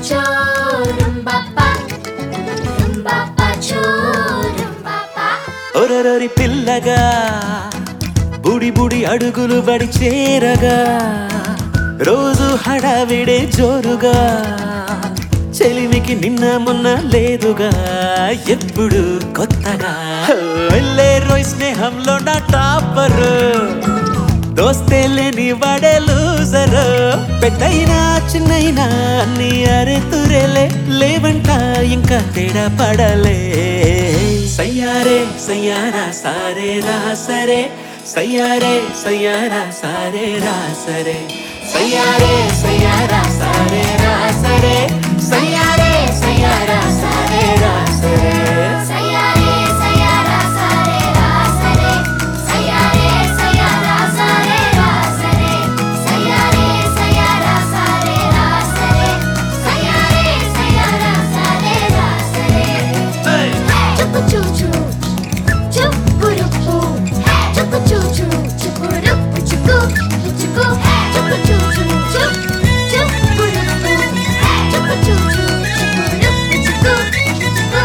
cho rumbapa rumbapa cho rumbapa ఒరరొరి పిల్లగా బుడి బుడి అడుగులు బడి చేరగా రోజు హడావిడే జోరుగా చెలిమికి నిన్న మొన్న లేదుగా ఎప్పుడు కొత్తగా వెళ్ళే రోయ్ స్నేహంలో నా టాపర్ దోస్తే లేని వాడే లూజర్ పెద్దయినా చిన్నయినా అన్ని అరే తురేలే లేవంట ఇంకా తేడా పడలే సయ్యారే సయ్యారా సారే రా సరే సయ్యారే సయ్యారా సారే రా సరే సయ్యారే సయ్యారా సారే రా సరే సయ్యారే సయ్యారా సారే రా సరే sayare sayara sare ra sare sayare sayara sare ra sare sayare sayara sare ra sare sayare sayara sare ra sare chupu chu chu chupu rupu chupu chu chu chupu rupu chupu chupu chupu chu chu chup chupu rupu chupu chu chu chupu rupu chupu chupu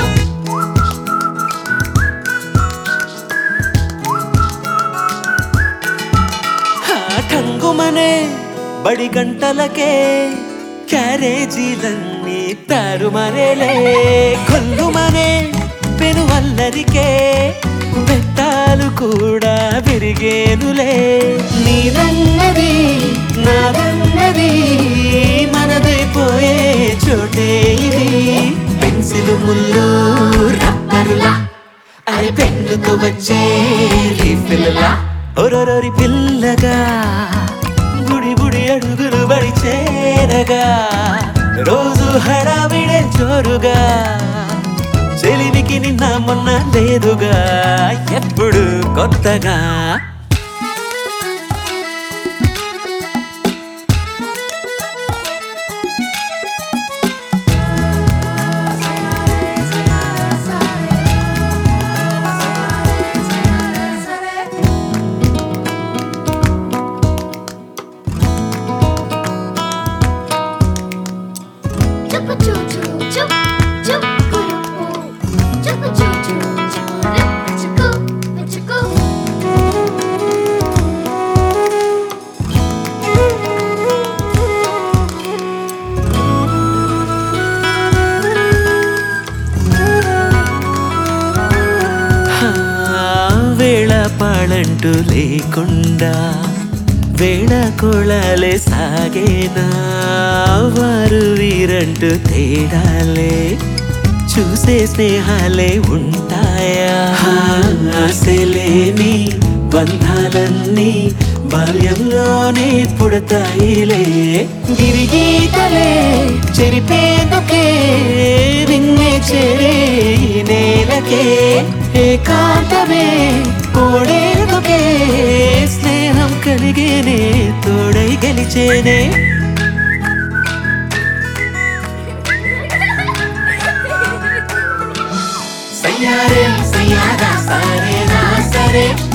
ఆ కంగుమనే బడి గంటలకే క్యారేజీలన్నీ తారుమారేలే కొల్లుమనే పెనువల్లరికే బెత్తాలు కూడా విరిగేనులే నీదన్నది నాదన్నది మనదైపోయే చోటే ఇది pencil ముళ్ళు రబ్బరులా అరే పెన్నుతో వచ్చే రీఫిల్లా ఒరొరొరి పిల్లగా గుడి గుడి అడుగులు బడి చేరగా రోజు హడావిడే జోరుగా చెలిమికి నిన్న మొన్న లేదుగా ఎప్పుడు కొత్తగా Chupa chu chu chup chup kurupu Chupa chu chu chup rup chuku chuku హా, వేళ పాళంటూ లేకుండా వేళ కోళాలే సాగేనా వారు వీరంటూ తేడాలే చూసే స్నేహాలే ఉంటాయా హా, ఆశలేని బంధాలన్నీ బాల్యంలోనే పుడతాయిలే గిరిగీతలే చెరిపేందుకే నిన్నే చేరే ఈ నేలకే ఏకాంతమే కోడేందుకే స్నేహం కలిగేనే తోడై గెలిచేనే సయ్యారే సయ్యారా సరే నా సరే